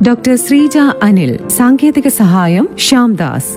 Doctor Sreeja Anil സാങ്കേതിക സഹായം ശ്യാംദാസ്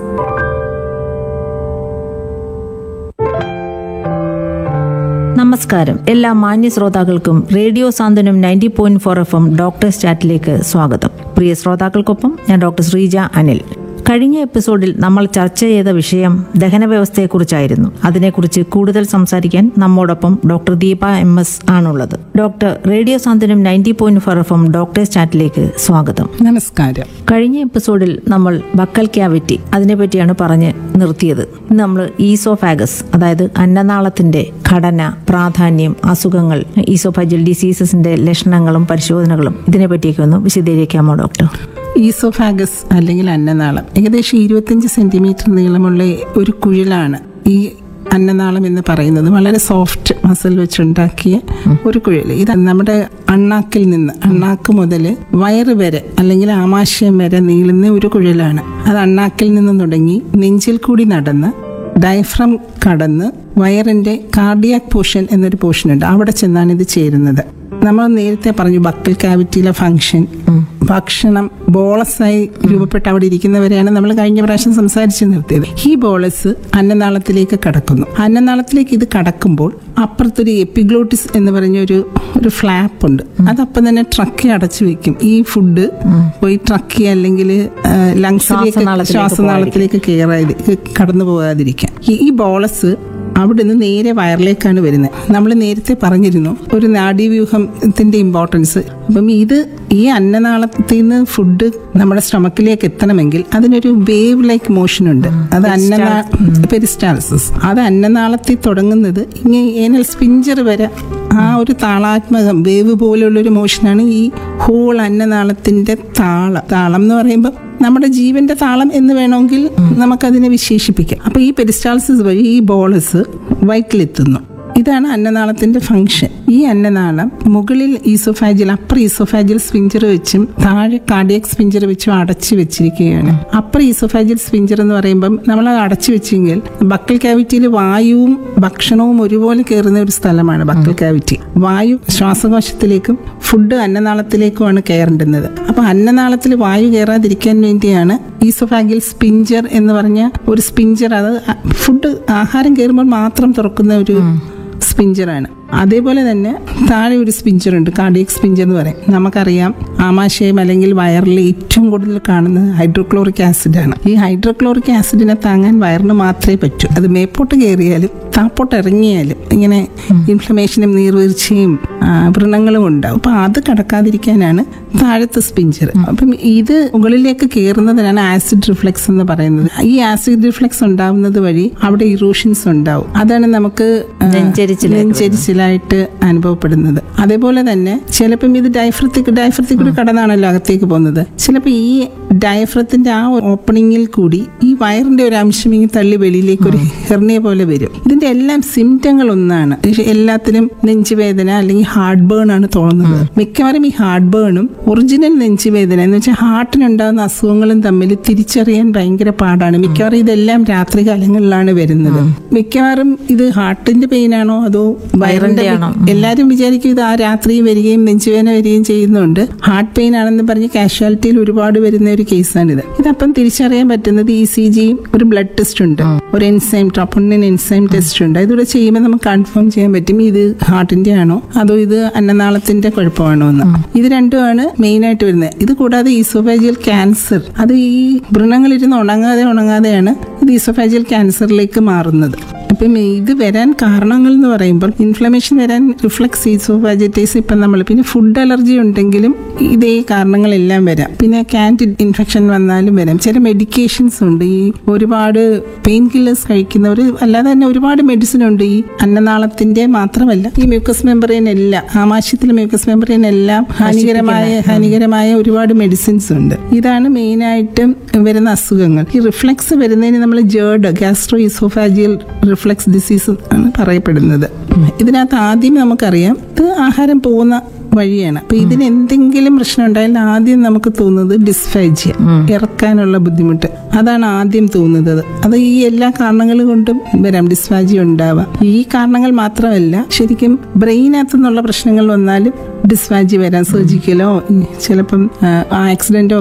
നമസ്കാരം എല്ലാ മാന്യ ശ്രോതാക്കൾക്കും radio Santhwanam ninety point four F M doctors ചാറ്റിലേക്ക് സ്വാഗതം പ്രിയ ശ്രോതാക്കൾക്കൊപ്പം ഞാൻ ഡോക്ടർ ശ്രീജ അനിൽ കഴിഞ്ഞ എപ്പിസോഡിൽ നമ്മൾ ചർച്ച ചെയ്ത വിഷയം ദഹന വ്യവസ്ഥയെക്കുറിച്ചായിരുന്നു അതിനെക്കുറിച്ച് കൂടുതൽ സംസാരിക്കാൻ നമ്മോടൊപ്പം ഡോക്ടർ ദീപ എം എസ് ആണുള്ളത് doctor radio Santhwanam ninety point four F M doctors ചാറ്റിലേക്ക് സ്വാഗതം നമസ്കാരം കഴിഞ്ഞ എപ്പിസോഡിൽ നമ്മൾ ബക്കൽ ക്യാവിറ്റി അതിനെപ്പറ്റിയാണ് പറഞ്ഞ് നിർത്തിയത് ഇന്ന് നമ്മൾ ഈസോഫാഗസ് അതായത് അന്നനാളത്തിന്റെ ഘടന പ്രാധാന്യം അസുഖങ്ങൾ ഈസോഫാജിൽ ഡിസീസസിന്റെ ലക്ഷണങ്ങളും പരിശോധനകളും ഇതിനെപ്പറ്റിയൊക്കെ ഒന്ന് വിശദീകരിക്കാമോ ഡോക്ടർ ഈസോഫാഗസ് അല്ലെങ്കിൽ അന്നനാളം ഏകദേശം ഇരുപത്തിയഞ്ച് സെന്റിമീറ്റർ നീളമുള്ള ഒരു കുഴലാണ് ഈ അന്നനാളം എന്ന് പറയുന്നത് വളരെ സോഫ്റ്റ് മസിൽ വെച്ചുണ്ടാക്കിയ ഒരു കുഴൽ ഇത് നമ്മുടെ അണ്ണാക്കിൽ നിന്ന് അണ്ണാക്ക് മുതൽ വയറ് വരെ അല്ലെങ്കിൽ ആമാശയം വരെ നീളുന്ന ഒരു കുഴലാണ് അത് അണ്ണാക്കിൽ നിന്ന് തുടങ്ങി നെഞ്ചിൽ കൂടി നടന്ന് ഡയഫ്രം കടന്ന് വയറിന്റെ കാർഡിയാക് പോർഷൻ എന്നൊരു പോർഷൻ ഉണ്ട് അവിടെ ചെന്നാണ് ഇത് ചേരുന്നത് നമ്മൾ നേരത്തെ പറഞ്ഞു ബക്കൽ ക്യാവിറ്റിയിലെ ഫങ്ഷൻ ഭക്ഷണം ബോളസായി രൂപപ്പെട്ട് അവിടെ ഇരിക്കുന്നവരെയാണ് നമ്മൾ കഴിഞ്ഞ പ്രാവശ്യം സംസാരിച്ച് നിർത്തിയത് ഈ ബോളസ് അന്നനാളത്തിലേക്ക് കടക്കുന്നു അന്നനാളത്തിലേക്ക് ഇത് കടക്കുമ്പോൾ അപ്പുറത്തൊരു എപ്പിഗ്ലോട്ടിസ് എന്ന് പറഞ്ഞ ഒരു ഒരു ഫ്ലാപ്പ് ഉണ്ട് അതപ്പം തന്നെ ട്രക്കി അടച്ചു വെക്കും ഈ ഫുഡ് പോയി ട്രക്കി അല്ലെങ്കിൽ ലങ്സിലേക്ക് ശ്വാസനാളത്തിലേക്ക് ശ്വാസനാളത്തിലേക്ക് കയറാതി കടന്നു പോകാതിരിക്കാൻ ഈ ഈ ബോളസ് അവിടെ നിന്ന് നേരെ വയറിലേക്കാണ് വരുന്നത് നമ്മൾ നേരത്തെ പറഞ്ഞിരുന്നു ഒരു നാഡീവ്യൂഹത്തിന്റെ ഇമ്പോർട്ടൻസ് അപ്പം ഇത് ഈ അന്നനാളത്തിൽ നിന്ന് ഫുഡ് നമ്മുടെ സ്റ്റൊമക്കിലേക്ക് എത്തണമെങ്കിൽ അതിനൊരു വേവ് ലൈക്ക് മോഷൻ ഉണ്ട് അത് അന്നനാ പെരിസ്റ്റാൾസിസ് അത് അന്നനാളത്തിൽ തുടങ്ങുന്നത് ഇങ്ങനെ ഏനൽ സ്പിഞ്ചർ വരെ ആ ഒരു താളാത്മകം വേവ് പോലെയുള്ള ഒരു മോഷനാണ് ഈ ഹോൾ അന്നനാളത്തിന്റെ താളം താളം എന്ന് പറയുമ്പോൾ നമ്മുടെ ജീവന്റെ താളം എന്ന് വേണമെങ്കിൽ നമുക്കതിനെ വിശേഷിപ്പിക്കാം അപ്പൊ ഈ പെരിസ്റ്റാൾസിസ് വഴി ഈ ബോളസ് വയറ്റിലെത്തുന്നു ഇതാണ് അന്നനാളത്തിന്റെ ഫംഗ്ഷൻ ഈ അന്നനാളം മുകളിൽ ഈസോഫാജിൽ അപ്പർ ഈസോഫാജിൽ സ്പിഞ്ചർ വെച്ചും താഴെ കാർഡിയക് സ്പിഞ്ചർ വെച്ചും അടച്ചു വെച്ചിരിക്കുകയാണ് അപ്പർ ഈസോഫാജിൽ സ്പിഞ്ചർ എന്ന് പറയുമ്പം നമ്മൾ അത് അടച്ചു വെച്ചെങ്കിൽ ബക്കൽ ക്യാവിറ്റിയിൽ വായുവും ഭക്ഷണവും ഒരുപോലെ കയറുന്ന ഒരു സ്ഥലമാണ് ബക്കൽ ക്യാവിറ്റി വായു ശ്വാസകോശത്തിലേക്കും ഫുഡ് അന്നനാളത്തിലേക്കുമാണ് കയറേണ്ടുന്നത് അപ്പൊ അന്നനാളത്തിൽ വായു കയറാതിരിക്കാൻ വേണ്ടിയാണ് ഈസോഫാഗിൽ സ്പിഞ്ചർ എന്ന് പറഞ്ഞ ഒരു സ്പിഞ്ചർ അത് ഫുഡ് ആഹാരം കയറുമ്പോൾ മാത്രം തുറക്കുന്ന ഒരു സ്പിഞ്ചറാണ് അതേപോലെ തന്നെ താഴെ ഒരു സ്പിഞ്ചർ ഉണ്ട് കാർഡിയക് സ്പിഞ്ചർ എന്ന് പറയും നമുക്കറിയാം ആമാശയം അല്ലെങ്കിൽ വയറിൽ ഏറ്റവും കൂടുതൽ കാണുന്നത് ഹൈഡ്രോക്ലോറിക് ആസിഡാണ് ഈ ഹൈഡ്രോക്ലോറിക് ആസിഡിനെ താങ്ങാൻ വയറിന് മാത്രമേ പറ്റൂ അത് മേപ്പോട്ട് കയറിയാലും താപ്പോട്ട് ഇറങ്ങിയാലും ഇങ്ങനെ ഇൻഫ്ലമേഷനും നീർവീഴ്ചയും ആ, വ്രണങ്ങളും ഉണ്ടാവും അപ്പം അത് കടക്കാതിരിക്കാനാണ് താഴത്തെ സ്പിഞ്ചർ അപ്പം ഇത് മുകളിലേക്ക് കയറുന്നതിനാണ് ആസിഡ് റിഫ്ലെക്സ് എന്ന് പറയുന്നത് ഈ ആസിഡ് റിഫ്ലെക്സ് ഉണ്ടാവുന്നത് വഴി അവിടെ ഇറോഷൻസ് ഉണ്ടാവും അതാണ് നമുക്ക് ആ, നെഞ്ചരിച്ചിലായിട്ട് നെഞ്ചരിച്ചിലായിട്ട് അനുഭവപ്പെടുന്നത് അതേപോലെ തന്നെ ചിലപ്പം ഇത് ഡയഫ്രത്തിക്ക് ഡയഫ്രത്തിൽ കൂടി കടന്നാണല്ലോ അകത്തേക്ക് പോകുന്നത് ചിലപ്പോൾ ഈ ഡയഫ്രത്തിന്റെ ആ ഓപ്പണിങ്ങിൽ കൂടി ഈ വയറിന്റെ ഒരു അംശം ഇങ്ങനെ തള്ളി വെളിയിലേക്ക് ഒരു ഹെർണിയ പോലെ വരും ഇതിന്റെ എല്ലാം സിംറ്റങ്ങൾ ഒന്നാണ് പക്ഷെ എല്ലാത്തിനും നെഞ്ചുവേദന അല്ലെങ്കിൽ ഹാർട്ട് ബേൺ ആണ് തോന്നുന്നത് മിക്കവാറും ഈ ഹാർട്ട് ബേണും ഒറിജിനൽ നെഞ്ചുവേദന എന്ന് വെച്ചാൽ ഹാർട്ടിനുണ്ടാകുന്ന അസുഖങ്ങളും തമ്മിൽ തിരിച്ചറിയാൻ ഭയങ്കര പാടാണ് മിക്കവാറും ഇതെല്ലാം രാത്രി കാലങ്ങളിലാണ് വരുന്നത് മിക്കവാറും ഇത് ഹാർട്ടിന്റെ പെയിൻ ആണോ അതോ വയറിന്റെ ആണോ? എല്ലാരും വിചാരിക്കും ഇത് ആ രാത്രി വരികയും നെഞ്ചുവേദന വരികയും ചെയ്യുന്നുണ്ട് ഹാർട്ട് പെയിൻ ആണെന്ന് പറഞ്ഞ് കാഷ്വാലിറ്റിയിൽ ഒരുപാട് വരുന്ന ഒരു കേസാണിത് ഇതപ്പം തിരിച്ചറിയാൻ പറ്റുന്നത് ഇ സി ജിയും ഒരു ബ്ലഡ് ടെസ്റ്റ് ഉണ്ട് ഒരു എൻസൈം ട്രപ്പോണിൻ എൻസൈം ടെസ്റ്റ് ഉണ്ട് ഇതൂടെ ചെയ്യുമ്പോൾ നമുക്ക് കൺഫേം ചെയ്യാൻ പറ്റും ഇത് ഹാർട്ടിന്റെ ആണോ അതോ ഇത് അന്നനാളത്തിന്റെ കുഴപ്പമാണോ എന്ന് ഇത് രണ്ടുമാണ് മെയിൻ ആയിട്ട് വരുന്നത് ഇത് കൂടാതെ ഈസോഫാജിയൽ ക്യാൻസർ അത് ഈ വ്രണങ്ങളിരുന്ന് ഉണങ്ങാതെ ഉണങ്ങാതെയാണ് ഇത് ഈസോഫാജിയൽ ക്യാൻസറിലേക്ക് മാറുന്നത് അപ്പം ഇത് വരാൻ കാരണങ്ങൾ എന്ന് പറയുമ്പോൾ ഇൻഫ്ലമേഷൻ വരാൻ റിഫ്ലക്സ് ഈസോഫാജിറ്റൈസ് ഇപ്പം നമ്മൾ പിന്നെ ഫുഡ് അലർജി ഉണ്ടെങ്കിലും ഇതേ കാരണങ്ങളെല്ലാം വരാം പിന്നെ ക്യാൻറ്റ് ഇൻഫെക്ഷൻ വന്നാലും വരാം ചില മെഡിക്കേഷൻസ് ഉണ്ട് ഈ ഒരുപാട് പെയിൻ കില്ലേഴ്സ് കഴിക്കുന്നവർ അല്ലാതെ തന്നെ ഒരുപാട് മെഡിസിൻ ഉണ്ട് ഈ അന്നനാളത്തിന്റെ മാത്രമല്ല ഈ മ്യൂക്കസ് മെമ്പറൈൻ എല്ലാം ആമാശയത്തിലെ മ്യൂക്കസ് മെമ്പറൈൻ എല്ലാം ഹാനികരമായ ഹാനികരമായ ഒരുപാട് മെഡിസിൻസ് ഉണ്ട് ഇതാണ് മെയിനായിട്ടും വരുന്ന അസുഖങ്ങൾ ഈ റിഫ്ലക്സ് വരുന്നതിന് നമ്മൾ GERD gastro oesophageal reflux disease ആണ് പറയപ്പെടുന്നത് ഇതിനകത്ത് ആദ്യം നമുക്കറിയാം ഇത് ആഹാരം പോകുന്ന വഴിയാണ് അപ്പൊ ഇതിന് എന്തെങ്കിലും പ്രശ്നം ഉണ്ടായാൽ ആദ്യം നമുക്ക് തോന്നുന്നത് ഡിസ്ഫാജിയ ഇറക്കാനുള്ള ബുദ്ധിമുട്ട് അതാണ് ആദ്യം തോന്നുന്നത് അത് ഈ എല്ലാ കാരണങ്ങൾ കൊണ്ടും വരാം ഡിസ്ഫാജിയ ഉണ്ടാവാം ഈ കാരണങ്ങൾ മാത്രമല്ല ശരിക്കും ബ്രെയിനകത്തു നിന്നുള്ള പ്രശ്നങ്ങൾ വന്നാലും ഡിസ്ഫാജി വരാം സർജിക്കലോ ചിലപ്പം ആക്സിഡന്റോ